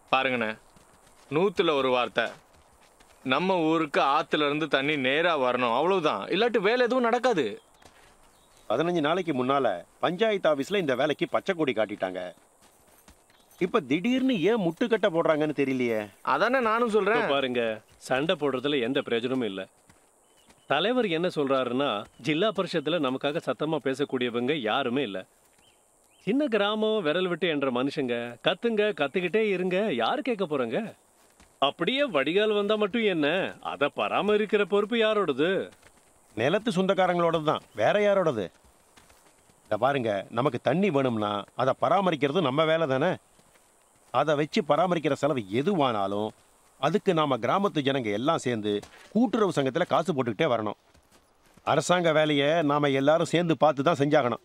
பாருங்கண்ணே நூத்துல ஒரு வார்த்தை நம்ம ஊருக்கு ஆத்துல இருந்து தண்ணி நேரா வரணும் அவ்வளவுதான் இல்லாட்டி வேலை எதுவும் நடக்காது பதினஞ்சு நாளைக்கு முன்னால பஞ்சாயத்து ஆபீஸ்ல இந்த வேலைக்கு பச்சை கொடி காட்டிட்டாங்க இப்ப திடீர்னு ஏன் முட்டுக்கட்டை போடுறாங்கன்னு தெரியலையே அதானே நானும் சொல்றேன் இப்ப பாருங்க சண்டை போடுறதுல எந்த பிரயோஜனமும் இல்லை தலைவர் என்ன சொல்றாருன்னா ஜில்லா பரிஷத்துல நமக்காக சத்தமா பேசக்கூடியவங்க யாருமே இல்லை சின்ன கிராமம் விரல் விட்டு என்ற மனுஷங்க கத்துங்க கத்துக்கிட்டே இருங்க யாரு கேட்க போறாங்க அப்படியே வடிகால் வந்தா மட்டும் என்ன அதை பராமரிக்கிற பொறுப்பு யாரோடது நிலத்து சொந்தக்காரங்களோடது தான் வேற யாரோடது இந்த பாருங்க நமக்கு தண்ணி வேணும்னா அதை பராமரிக்கிறது நம்ம வேலை தானே அதை வச்சு பராமரிக்கிற செலவு எதுவானாலும் அதுக்கு நாம கிராமத்து ஜனங்க எல்லாம் சேர்ந்து கூட்டுறவு சங்கத்தில் காசு போட்டுக்கிட்டே வரணும் அரசாங்க வேலையை நாம எல்லாரும் சேர்ந்து பார்த்து தான் செஞ்சாகணும்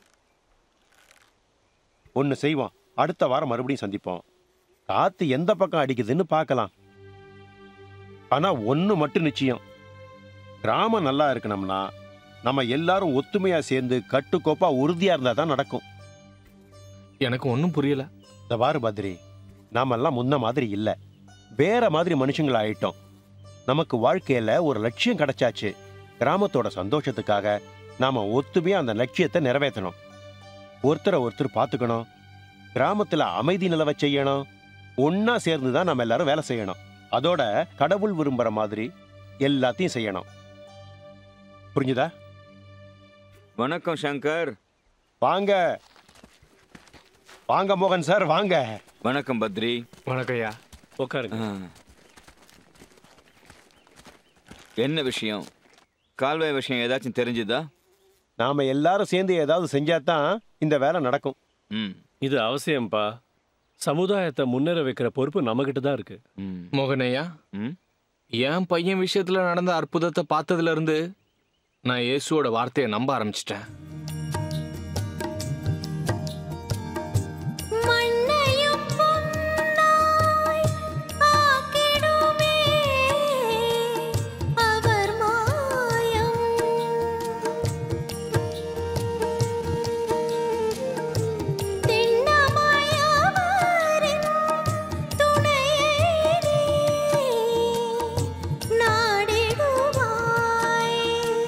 ஒன்று செய்வோம் அடுத்த வாரம் மறுபடியும் சந்திப்போம் காத்து எந்த பக்கம் அடிக்குதுன்னு பார்க்கலாம் ஆனா ஒன்று மட்டும் நிச்சயம் கிராமம் நல்லா இருக்கணும்னா நம்ம எல்லாரும் ஒத்துமையா சேர்ந்து கட்டுக்கோப்பா உறுதியா இருந்தா தான் நடக்கும் எனக்கு ஒன்றும் புரியல இந்த பாரு பத்ரி நாமெல்லாம் முன்ன மாதிரி இல்ல வேற மாதிரி மனுஷங்களா ஆயிட்டோம் நமக்கு வாழ்க்கையில ஒரு லட்சியம் கிடைச்சாச்சு கிராமத்தோட சந்தோஷத்துக்காக நாம ஒத்துமையா அந்த லட்சியத்தை நிறைவேற்றணும் ஒருத்தரை ஒருத்தர் பார்த்துக்கணும் கிராமத்துல அமைதி நிலவ செய்யணும் ஒன்னா சேர்ந்து தான் நம்ம எல்லாரும் வேலை செய்யணும் அதோட கடவுள் விரும்புற மாதிரி எல்லாத்தையும் செய்யணும் புரிஞ்சுதா வணக்கம் சங்கர் வாங்க வாங்க மோகன் சார் வாங்க வணக்கம் பத்ரி வணக்கம்யா உட்காருங்க ஆ. என்ன விஷயம் கால்வாய் விஷயம் ஏதாச்சும் தெரிஞ்சுதா நாம எல்லாரும் சேர்ந்து ஏதாவது செஞ்சா தான் இந்த வேலை நடக்கும் ம் இது அவசியம்ப்பா சமுதாயத்தை முன்னேற வைக்கிற பொறுப்பு நம்மகிட்ட தான் இருக்கு ம் மோகனையா ம் என் பையன் விஷயத்துல நடந்த அற்புதத்தை பார்த்ததுல இருந்து நான் இயேசுவோட வார்த்தையை நம்ப ஆரம்பிச்சிட்டேன் மண்ணையும் பொன்னாய் ஆக்கிடுமே அவர் மாயம் திண்ணமாயவரின் துணையை நீ நாடிடுவாய்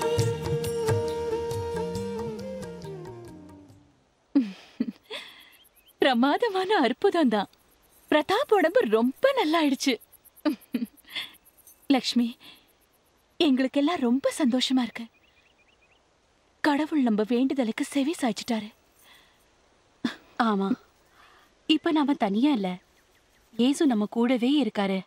பிரமாதமான அற்புதம் தான் பிரதாப் உடம்பு ரொம்ப நல்லா ஆயிடுச்சு லக்ஷ்மி எங்களுக்கெல்லாம் ரொம்ப சந்தோஷமா இருக்கு கடவுள் நம்ம வேண்டுதலுக்கு செவி சாய்ச்சிட்டாரு ஆமா இப்ப நாம தனியா இல்ல இயேசு நம்ம கூடவே இருக்காரு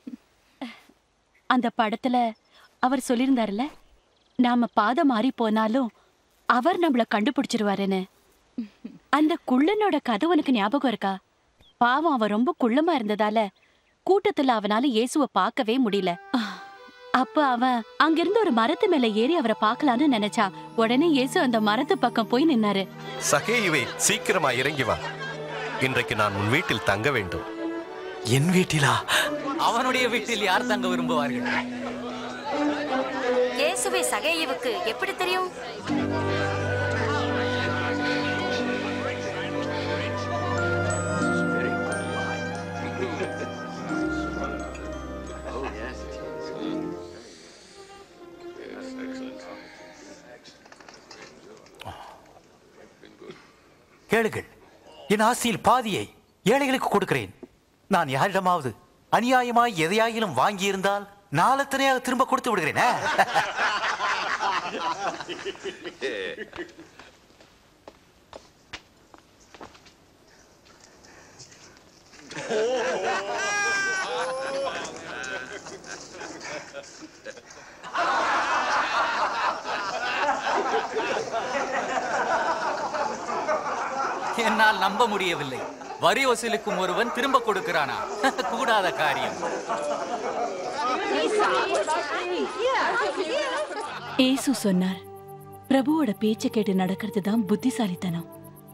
அந்த படத்துல அவர் சொல்லியிருந்தாருல நாம பாதை மாறி போனாலும் அவர் நம்மள கண்டுபிடிச்சிருவாருன்னு அந்த குள்ளனோட கதை உனக்கு ஞாபகம் இருக்கா பாவம் அவன் ரொம்ப குள்ளமா இருந்ததால கூட்டத்துல அவனால இயேசுவ பார்க்கவே முடியல அப்ப அவன் அங்கிருந்து ஒரு மரத்து மேல ஏறி அவரை பார்க்கலான்னு நினைச்சா உடனே இயேசு அந்த மரத்து பக்கம் போய் நின்னாரு சகேயுவே சீக்கிரமா இறங்கி வா இன்றைக்கு நான் உன் வீட்டில் தங்க வேண்டும் என் வீட்டிலா அவனுடைய வீட்டில் யார் தங்க விரும்புவார்கள் இயேசுவை சகேயுவுக்கு எப்படி தெரியும் கேளுங்கள் என் ஆசையில் பாதியை ஏழைகளுக்கு கொடுக்கிறேன் நான் யாரிடமாவது அநியாயமாய் எதையாயிலும் வாங்கியிருந்தால் நாளத்தனையாக திரும்ப கொடுத்து விடுகிறேன் ஆ? என்னால் நம்ப முடியவில்லை வரி வசூலிக்கும் ஒருவன் திரும்ப கொடுக்கிறானா கூடாத காரியம் ஏசு சொன்னார் பிரபுவோட பேச்சை கேட்டு நடக்கிறது தான் புத்திசாலித்தனம்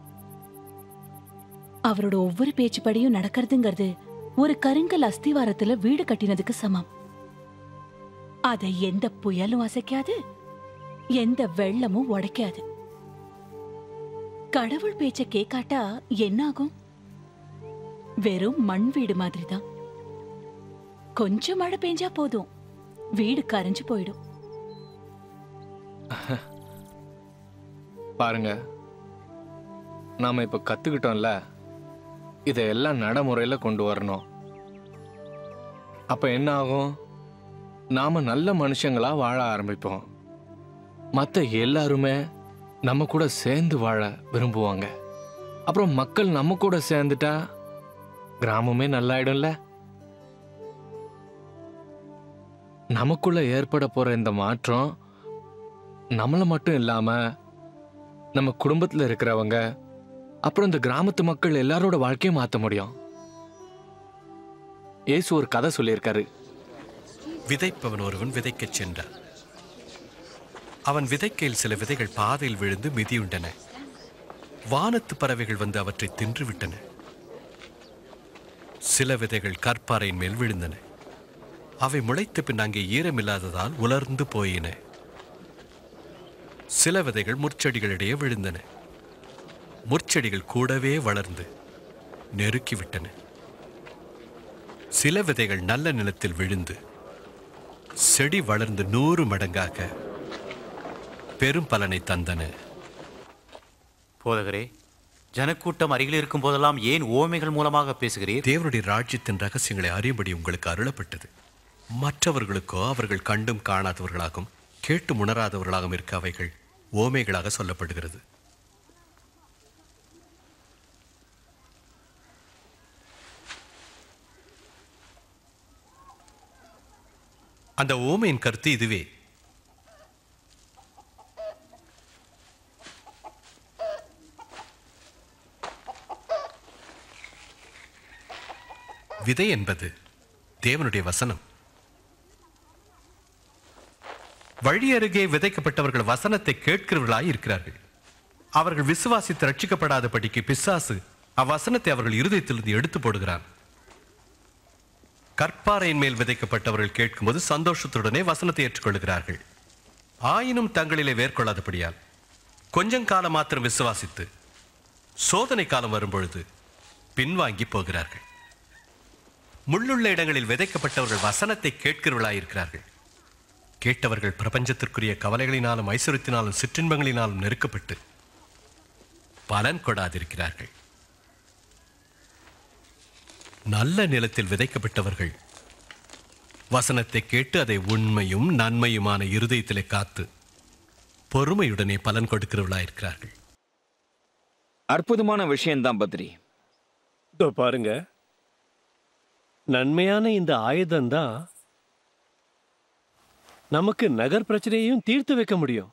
அவரோட ஒவ்வொரு பேச்சுப்படியும் நடக்கிறதுங்கிறது ஒரு கருங்கல் அஸ்திவாரத்துல வீடு கட்டினதுக்கு சமம் அதை எந்த புயலும் அசைக்காது எந்த வெள்ளமும் உடைக்காது கடவுள் பேச்ச கேட்காட்டா என்னாகும் வெறும் மண் வீடு மாதிரி தான் கொஞ்சம் மழை பெஞ்சா போதும் வீடு கரைஞ்சு போயிடும் பாருங்க நாம இப்ப கத்துக்கிட்டோம்ல இதையெல்லாம் நடைமுறையில கொண்டு வரணும் அப்ப என்ன ஆகும் நாம நல்ல மனுஷங்களா வாழ ஆரம்பிப்போம் மத்த எல்லாருமே நம்ம கூட சேர்ந்து வாழ விரும்புவாங்க அப்புறம் மக்கள் நம்ம கூட சேர்ந்துட்டா கிராமமே நல்லாயிடும்ல நமக்குள்ள ஏற்பட போற இந்த மாற்றம் நம்மள மட்டும் இல்லாம நம்ம குடும்பத்துல இருக்கிறவங்க அப்புறம் இந்த கிராமத்து மக்கள் எல்லாரோட வாழ்க்கையும் மாத்த முடியும் இயேசு ஒரு கதை சொல்லியிருக்காரு விதைப்பவன் ஒருவன் விதைக்கச் சென்றான் அவன் விதைக்கையில் சில விதைகள் பாதையில் விழுந்து மிதியுண்டன வானத்து பறவைகள் வந்து அவற்றை தின்றுவிட்டன சில விதைகள் கற்பாறையின் மேல் விழுந்தன அவை முளைத்த பின் அங்கே ஈரமில்லாததால் உலர்ந்து போயின சில விதைகள் முற்செடிகளிடையே விழுந்தன முற்செடிகள் கூடவே வளர்ந்து நெருக்கிவிட்டன சில விதைகள் நல்ல நிலத்தில் விழுந்து செடி வளர்ந்து நூறு மடங்காக பெரும் பலனை தந்தன போதகரே ஜனக்கூட்டம் அருகில் இருக்கும் போதெல்லாம் ஏன் ஓமைகள் மூலமாக பேசுகிறீர் தேவனுடைய ராஜ்யத்தின் ரகசியங்களை அறியும்படி உங்களுக்கு அருளப்பட்டது மற்றவர்களுக்கோ அவர்கள் கண்டும் காணாதவர்களாகவும் கேட்டு உணராதவர்களாகவும் இருக்க அவைகள் ஓமைகளாக சொல்லப்படுகிறது அந்த ஓமையின் கருத்து இதுவே விதை என்பது தேவனுடைய வசனம் வழி அருகே விதைக்கப்பட்டவர்கள் வசனத்தை கேட்கிறவர்களாய் இருக்கிறார்கள் அவர்கள் விசுவாசித்து ரட்சிக்கப்படாதபடிக்கு பிசாசு அவ்வசனத்தை அவர்கள் இருதயத்திலிருந்து எடுத்து போடுகிறான் கற்பாறையின் மேல் விதைக்கப்பட்டவர்கள் கேட்கும்போது சந்தோஷத்துடனே வசனத்தை ஏற்றுக்கொள்கிறார்கள் ஆயினும் தங்களிலே மேற்கொள்ளாதபடியால் கொஞ்சம் காலம் மாத்திரம் விசுவாசித்து சோதனை காலம் வரும்பொழுது பின்வாங்கி போகிறார்கள் முள்ளுள்ள இடங்களில் விதைக்கப்பட்டவர்கள் வசனத்தை கேட்கிறவர்களாயிருக்கிறார்கள் கேட்டவர்கள் பிரபஞ்சத்திற்குரிய கவலைகளினாலும் ஐஸ்வர்யத்தினாலும் சிற்றின்பங்களினாலும் நெருக்கப்பட்டு பலன் கொடாதிருக்கிறார்கள் நல்ல நிலத்தில் விதைக்கப்பட்டவர்கள் வசனத்தை கேட்டு அதை உண்மையும் நன்மையுமான இருதயத்திலே காத்து பொறுமையுடனே பலன் கொடுக்கிறவர்களாயிருக்கிறார்கள் அற்புதமான விஷயம்தான் பத்ரி இதோ பாருங்க நன்மையான இந்த ஆயுதம் தான் நமக்கு நகர் பிரச்சனையையும் தீர்த்து வைக்க முடியும்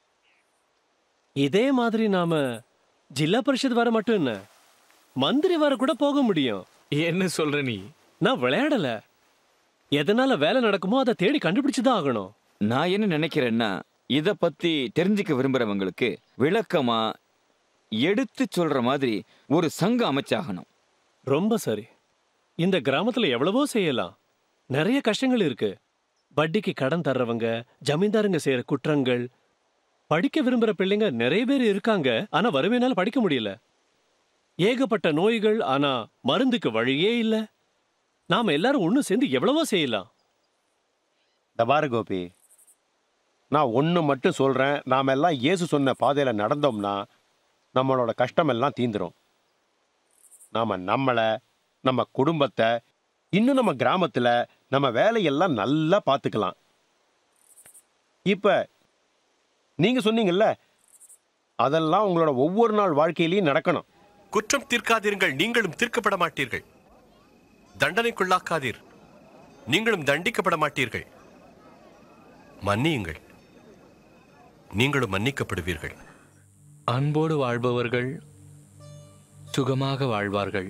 இதே மாதிரி நாம ஜில்லா பரிஷத் வர மட்டும் என்ன மந்திரி வர கூட போக முடியும் என்ன சொல்ற நீ நான் விளையாடல எதனால வேலை நடக்குமோ அதை தேடி கண்டுபிடிச்சுதான் ஆகணும் நான் என்ன நினைக்கிறேன்னா இத பத்தி தெரிஞ்சுக்க விரும்புறவங்களுக்கு விளக்கமா எடுத்து சொல்ற மாதிரி ஒரு சங்கம் அமைச்சாகணும் ரொம்ப சரி இந்த கிராமத்துல எவ்வளவோ செய்யலாம் நிறைய கஷ்டங்கள் இருக்கு வட்டிக்கு கடன் தர்றவங்க ஜமீன்தாருங்க செய்யற குற்றங்கள் படிக்க விரும்புற பிள்ளைங்க நிறைய பேர் இருக்காங்க ஆனா வறுமையினால படிக்க முடியல ஏகப்பட்ட நோய்கள் ஆனா மருந்துக்கு வழியே இல்ல நாம எல்லாரும் ஒண்ணு சேர்ந்து எவ்வளவோ செய்யலாம் இந்த பாரு கோபி நான் ஒன்று மட்டும் சொல்கிறேன் நாம் எல்லாம் இயேசு சொன்ன பாதையில் நடந்தோம்னா நம்மளோட கஷ்டமெல்லாம் தீந்துரும் நாம் நம்மளை நம்ம குடும்பத்தை இன்னும் நம்ம கிராமத்தில் நம்ம வேலையெல்லாம் நல்லா பார்த்துக்கலாம் இப்போ நீங்கள் சொன்னீங்கல்ல அதெல்லாம் உங்களோட ஒவ்வொரு நாள் வாழ்க்கையிலையும் நடக்கணும் குற்றம் தீர்க்காதீர்கள் நீங்களும் தீர்க்கப்பட மாட்டீர்கள் தண்டனைக்குள்ளாக்காதீர் நீங்களும் தண்டிக்கப்பட மாட்டீர்கள் மன்னியுங்கள் நீங்களும் மன்னிக்கப்படுவீர்கள் அன்போடு வாழ்பவர்கள் சுகமாக வாழ்வார்கள்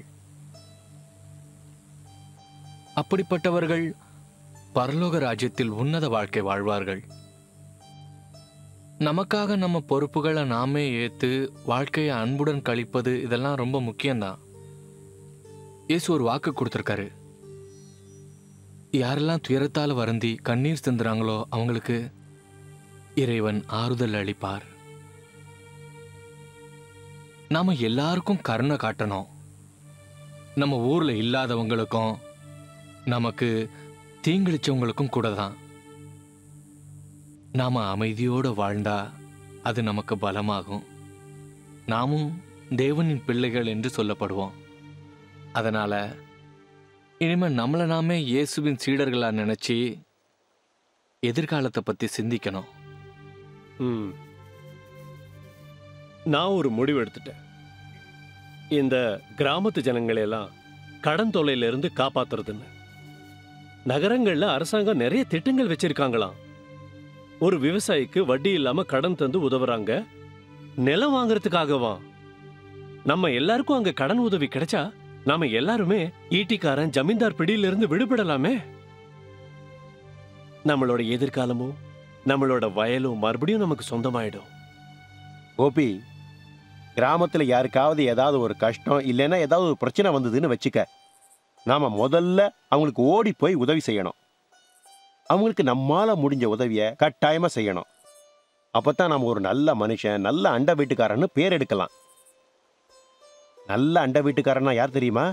அப்படிப்பட்டவர்கள் பரலோக ராஜ்யத்தில் உன்னத வாழ்க்கை வாழ்வார்கள் நமக்காக நம்ம பொறுப்புகளை நாமே ஏத்து வாழ்க்கையை அன்புடன் கழிப்பது இதெல்லாம் ரொம்ப முக்கியம்தான் இயேசு ஒரு வாக்கு கொடுத்துருக்காரு யாரெல்லாம் துயரத்தால் வருந்தி கண்ணீர் சிந்துறாங்களோ அவங்களுக்கு இறைவன் ஆறுதல் அளிப்பார் நாம எல்லாருக்கும் கருணை காட்டணும் நம்ம ஊர்ல இல்லாதவங்களுக்கும் நமக்கு தீங்கிழிச்சவங்களுக்கும் கூட தான் நாம அமைதியோட வாழ்ந்தா அது நமக்கு பலமாகும் நாமும் தேவனின் பிள்ளைகள் என்று சொல்லப்படுவோம் அதனால இனிமே நம்மளை நாமே இயேசுவின் சீடர்களா நினைச்சு எதிர்காலத்தை பத்தி சிந்திக்கணும் ம் நான் ஒரு முடிவு எடுத்துட்டேன் இந்த கிராமத்து ஜனங்களை எல்லாம் கடன் தொல்லையில இருந்து காப்பாத்துறதுன்னு நகரங்கள்ல அரசாங்கம் நிறைய திட்டங்கள் வச்சிருக்காங்களாம் ஒரு விவசாயிக்கு வட்டி இல்லாம கடன் தந்து உதவுறாங்க நிலம் வாங்குறதுக்காகவா நம்ம எல்லாருக்கும் அங்க கடன் உதவி கிடைச்சா நாம எல்லாருமே ஈட்டிக்காரன் ஜமீன்தார் பிடியில இருந்து விடுபடலாமே நம்மளோட எதிர்காலமும் நம்மளோட வயலும் மறுபடியும் நமக்கு சொந்தமாயிடும் கோபி கிராமத்துல யாருக்காவது ஏதாவது ஒரு கஷ்டம் இல்லைன்னா ஏதாவது ஒரு பிரச்சனை வந்ததுன்னு வச்சுக்க நாம முதல்ல அவங்களுக்கு ஓடி போய் உதவி செய்யணும் அவங்களுக்கு நம்மால முடிஞ்ச உதவியை கட்டாயமா செய்யணும் அப்பதான் நாம ஒரு நல்ல மனுஷன் நல்ல அண்ட வீட்டுக்காரன்னு பேர் எடுக்கலாம் நல்ல அண்ட வீட்டுக்காரன்னா யார் தெரியுமா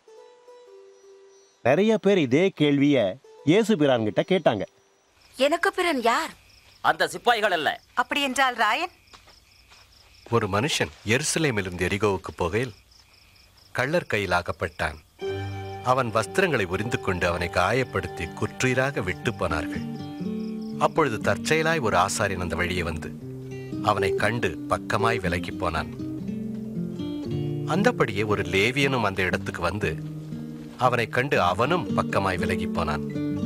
நிறைய பேர் இதே கேள்விய இயேசு பிரான்கிட்ட கேட்டாங்க எனக்கு பிறன் யார் அந்த சிப்பாய்கள் அல்ல அப்படி என்றால் ராயன் ஒரு மனுஷன் எருசலேமிலிருந்து எரிகோவுக்கு போகையில் கள்ளர் கையில் ஆகப்பட்டான் அவன் வஸ்திரங்களை உரிந்து கொண்டு அவனை காயப்படுத்தி குற்றீராக விட்டு போனார்கள் அப்பொழுது தற்செயலாய் ஒரு ஆசாரியன் அந்த வழியே வந்து அவனை கண்டு பக்கமாய் விலகி போனான் அந்தபடியே ஒரு லேவியனும் அந்த இடத்துக்கு வந்து அவனை கண்டு அவனும் பக்கமாய் விலகி போனான்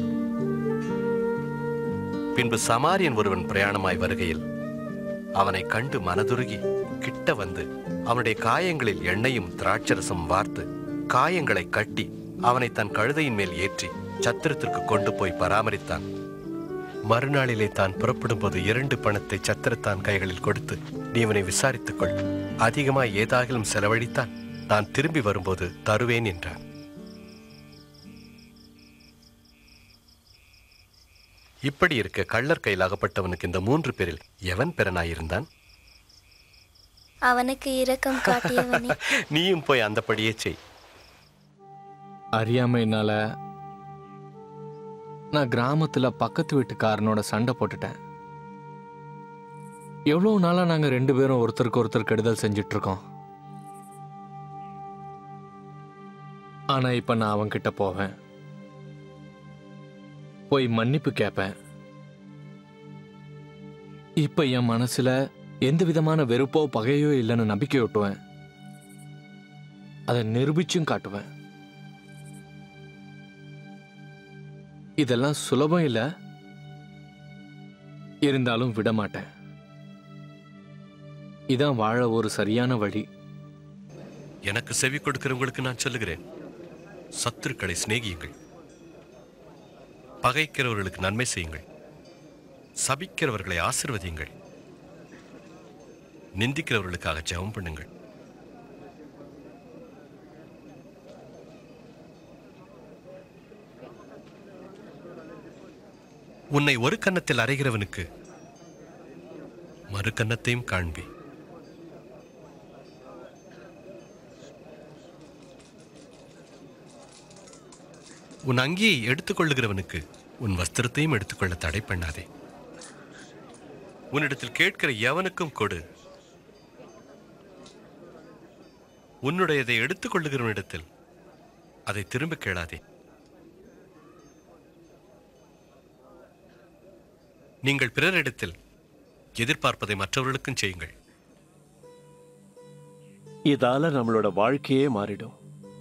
பின்பு சமாரியன் ஒருவன் பிரயாணமாய் வருகையில் அவனை கண்டு மனதுருகி கிட்ட வந்து அவனுடைய காயங்களில் எண்ணெயும் திராட்சரசம் வார்த்து காயங்களை கட்டி அவனை தன் கழுதையின் மேல் ஏற்றி சத்திரத்திற்கு கொண்டு போய் பராமரித்தான் மறுநாளிலே தான் புறப்படும்போது இரண்டு பணத்தை சத்திரத்தான் கைகளில் கொடுத்து நீ இவனை விசாரித்துக் கொள் அதிகமாய் ஏதாகிலும் செலவழித்தான் நான் திரும்பி வரும்போது தருவேன் என்றான் இப்படி இருக்க கள்ளர் கையில் அகப்பட்டவனுக்கு இந்த மூன்று பேரில் எவன் பெறனாயிருந்தான் அவனுக்கு இரக்கம் காட்டியவனே நீயும் போய் அந்தபடியே செய் அறியாமைனால நான் கிராமத்துல பக்கத்து வீட்டுக்காரனோட சண்டை போட்டுட்டேன் எவ்வளவு நாளா நாங்க ரெண்டு பேரும் ஒருத்தருக்கு ஒருத்தர் கெடுதல் செஞ்சுட்டு இருக்கோம் ஆனா இப்ப நான் அவன்கிட்ட போவேன் போய் மன்னிப்பு கேட்பேன் இப்ப என் மனசுல எந்த விதமான வெறுப்போ பகையோ இல்லைன்னு நம்பிக்கை ஒட்டுவேன் அதை நிரூபிச்சும் காட்டுவேன் இதெல்லாம் சுலபம் இல்ல இருந்தாலும் விட மாட்டேன் இதான் வாழ ஒரு சரியான வழி எனக்கு செவி கொடுக்கிறவங்களுக்கு நான் சொல்லுகிறேன் சத்துருக்களை சிநேகியுங்கள் பகைக்கிறவர்களுக்கு நன்மை செய்யுங்கள் சபிக்கிறவர்களை ஆசிர்வதியுங்கள் நிந்திக்கிறவர்களுக்காக ஜெபம் பண்ணுங்கள் உன்னை ஒரு கன்னத்தில் அறைகிறவனுக்கு மறு கன்னத்தையும் காண்பி உன் அங்கியை எடுத்துக்கொள்ளுகிறவனுக்கு உன் வஸ்திரத்தையும் எடுத்துக்கொள்ள தடை பண்ணாதே உன்னிடத்தில் கேட்கிற எவனுக்கும் கொடு உன்னுடையதை எடுத்துக்கொள்ளுகிறவனிடத்தில் அதை திரும்ப கேளாதே நீங்கள் பிறரிடத்தில் எதிர்பார்ப்பதை மற்றவர்களுக்கும் செய்யுங்கள் இதால நம்மளோட வாழ்க்கையே மாறிடும்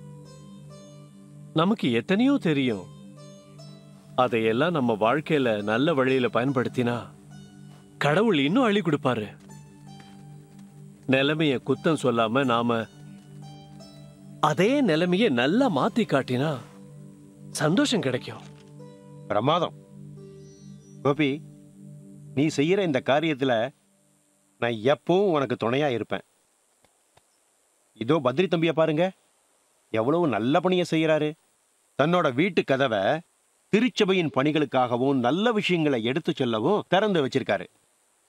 நமக்கு எத்தனையோ தெரியும் அதையெல்லாம் நம்ம வாழ்க்கையில நல்ல வழியில பயன்படுத்தினா கடவுள் இன்னும் அள்ளி கொடுப்பாரு நிலைமைய குத்தம் சொல்லாம நாம அதே நிலைமைய நல்லா மாத்தி காட்டினா சந்தோஷம் கிடைக்கும் பிரமாதம் கோபி நீ செய்யற இந்த காரியத்துல நான் எப்பவும் உனக்கு துணையா இருப்பேன் இதோ பத்ரி தம்பிய பாருங்க எவ்வளவு நல்ல பணியை செய்யறாரு தன்னோட வீட்டு கதவை திருச்சபையின் பணிகளுக்காகவும் நல்ல விஷயங்களை எடுத்து சொல்லவும் திறந்து வச்சிருக்காரு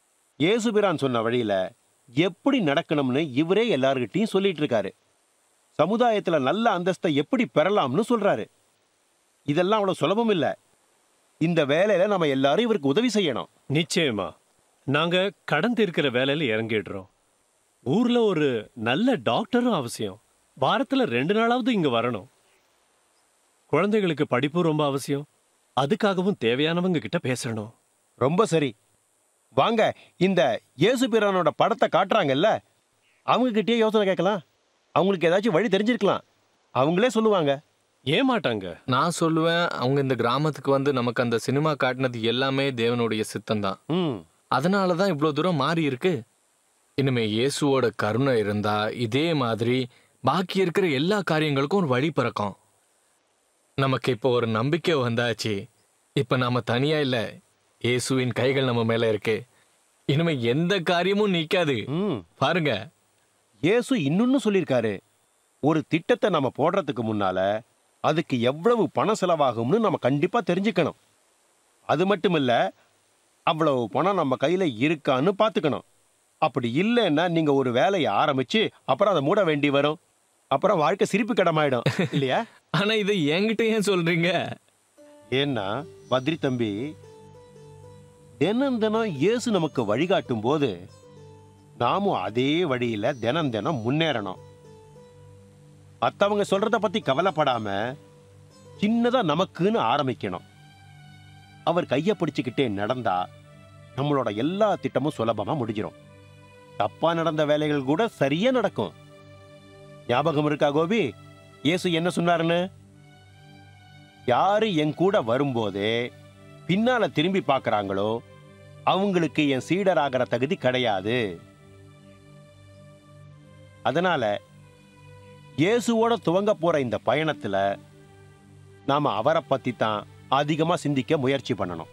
இயேசுபிரான் சொன்ன வழியில எப்படி நடக்கணும்னு இவரே எல்லார்கிட்டயும் சொல்லிட்டு இருக்காரு சமுதாயத்துல நல்ல அந்தஸ்தை எப்படி பெறலாம்னு சொல்றாரு இதெல்லாம் அவ்வளவு சுலபம் இல்ல இந்த வேலையில நம்ம எல்லாரும் இவருக்கு உதவி செய்யணும் நிச்சயமா நாங்க கடன் தீர்க்கிற வேலையில இறங்கிடுறோம் ஊர்ல ஒரு நல்ல டாக்டரும் அவசியம் வாரத்துல ரெண்டு நாளாவது இங்க வரணும் குழந்தைகளுக்கு படிப்பு ரொம்ப அவசியம் அதுக்காகவும் தேவையானவங்க கிட்ட பேசணும் ரொம்ப சரி வாங்க இந்த இயேசு பிரானோட படத்தை காட்டுறாங்கல்ல அவங்க கிட்டயே யோசனை கேட்கலாம் அவங்களுக்கு ஏதாச்சும் வழி தெரிஞ்சிருக்கலாம் அவங்களே சொல்லுவாங்க ஏமாட்டாங்க நான் சொல்லுவேன் அவங்க இந்த கிராமத்துக்கு வந்து நமக்கு அந்த சினிமா காட்டினது எல்லாமே தேவனுடைய சித்தம் தான் ம் அதனால தான் இவ்வளோ தூரம் மாறி இருக்கு இனிமே இயேசுவோட கருணை இருந்தா இதே மாதிரி பாக்கி இருக்கிற எல்லா காரியங்களுக்கும் ஒரு வழி பிறக்கும் நமக்கு இப்போ ஒரு நம்பிக்கை வந்தாச்சு இப்ப நாம தனியா இல்ல இயேசுவின் கைகள் நம்ம மேல இருக்கு இனிமே எந்த காரியமும் நிக்காது ம் பாருங்க இயேசு இன்னொன்னு சொல்லியிருக்காரு ஒரு திட்டத்தை நம்ம போடுறதுக்கு முன்னால அதுக்கு எவ்வளவு பணம் செலவாகும்னு நம்ம கண்டிப்பா தெரிஞ்சுக்கணும் அது மட்டும் இல்ல அவ்வளவு பணம் நம்ம கையில இருக்கான்னு பார்த்துக்கணும் அப்படி இல்லைன்னா நீங்க ஒரு வேலையை ஆரம்பிச்சு அப்புறம் அதை மூட வேண்டி வரும் அப்புறம் வாழ்க்கை சிரிப்பு கடமாயிடும் இல்லையா ஆனா இதை என்கிட்ட ஏன் சொல்றீங்க ஏன்னா பத்ரி தம்பி தினம் தினம் இயேசு நமக்கு வழிகாட்டும் போது நாமும் அதே வழியில தினம் தினம் முன்னேறணும் மத்தவங்க சொல்றத பத்தி கவலைப்படாம சின்னதா நமக்குன்னு ஆரம்பிக்கணும் அவர் கைய பிடிச்சுக்கிட்டே நடந்தா நம்மளோட எல்லா திட்டமும் சுலபமா முடிஞ்சிரும் தப்பா நடந்த வேலைகள் கூட சரியா நடக்கும் ஞாபகம் இருக்கா கோபி இயேசு என்ன சொன்னாருன்னு யாரு என் கூட வரும்போதே பின்னால திரும்பி பார்க்கறாங்களோ அவங்களுக்கு என் சீடராகிற தகுதி கிடையாது அதனால இயேசுவோட துவங்க போற இந்த பயணத்துல நாம அவரை பத்தி தான் அதிகமா சிந்திக்க முயற்சி பண்ணணும்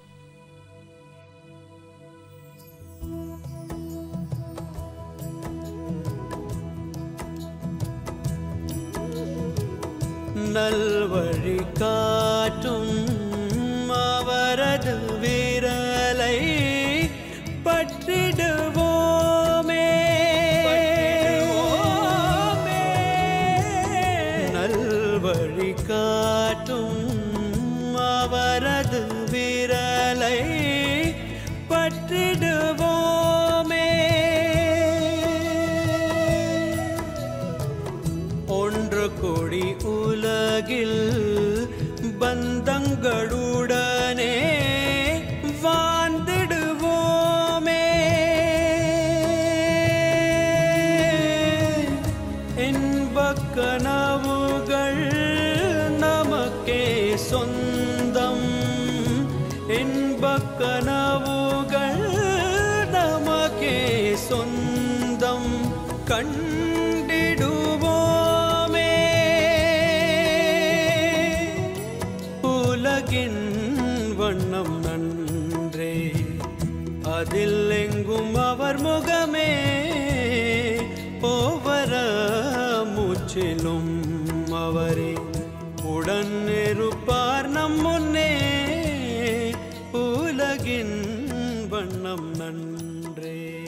நல்வழி காட்டும் அவரது விரலை பற்றிடுவோமே நல்வழி காட்டும் அவரது விரலை பற்றிடுவோமே ஒன்று கொடி உலகில் பந்தங்களுடனே வாழ்ந்திடுவோமே இன்பக் கனவுகள் நமக்கே சொந்தம் இன்பக் கனவுகள் நமக்கே சொந்தம் கண்டிடுவோமே உலகின் வண்ணம் நன்றே அதில் எங்கும் அவர் முகமே ஓவர மூச்சிலும் அவரே உடன் இருப்பார் நம் முன்னே உலகின் வண்ணம் நன்றே